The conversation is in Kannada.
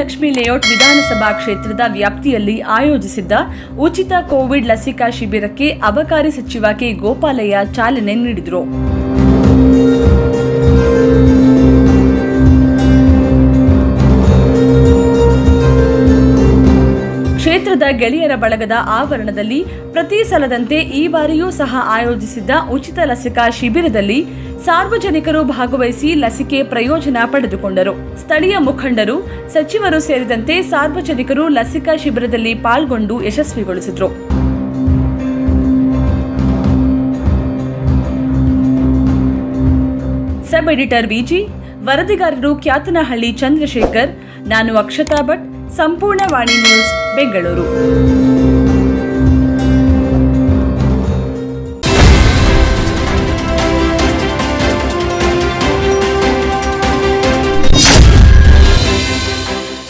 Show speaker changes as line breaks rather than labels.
ಭಾಗ್ಯಲಕ್ಷ್ಮಿ ಲೇಔಟ್ ವಿಧಾನಸಭಾ ಕ್ಷೇತ್ರದ ವ್ಯಾಪ್ತಿಯಲ್ಲಿ ಆಯೋಜಿಸಿದ್ದ ಉಚಿತ ಕೋವಿಡ್ ಲಸಿಕಾ ಶಿಬಿರಕ್ಕೆ ಅಬಕಾರಿ ಸಚಿವ ಕೆ ಗೋಪಾಲಯ್ಯ ಚಾಲನೆ ನೀಡಿದರು ಕ್ಷೇತ್ರದ ಗೆಳೆಯರ ಬಳಗದ ಆವರಣದಲ್ಲಿ ಪ್ರತಿ ಸಲದಂತೆ ಈ ಬಾರಿಯೂ ಸಹ ಆಯೋಜಿಸಿದ್ದ ಉಚಿತ ಲಸಿಕಾ ಶಿಬಿರದಲ್ಲಿ ಸಾರ್ವಜನಿಕರು ಭಾಗವಹಿಸಿ ಲಸಿಕೆ ಪ್ರಯೋಜನ ಪಡೆದುಕೊಂಡರು ಸ್ಥಳೀಯ ಮುಖಂಡರು ಸಚಿವರು ಸೇರಿದಂತೆ ಸಾರ್ವಜನಿಕರು ಲಸಿಕಾ ಶಿಬಿರದಲ್ಲಿ ಪಾಲ್ಗೊಂಡು ಯಶಸ್ವಿಗೊಳಿಸಿದರು ಸಬ್ ಎಡಿಟರ್ ಬಿಜಿ ವರದಿಗಾರರು ಕ್ಯಾತನಹಳ್ಳಿ ಚಂದ್ರಶೇಖರ್ ನಾನು ಅಕ್ಷತಾ ಭಟ್ ಸಂಪೂರ್ಣ ವಾಣಿ ನ್ಯೂಸ್ ಬೆಂಗಳೂರು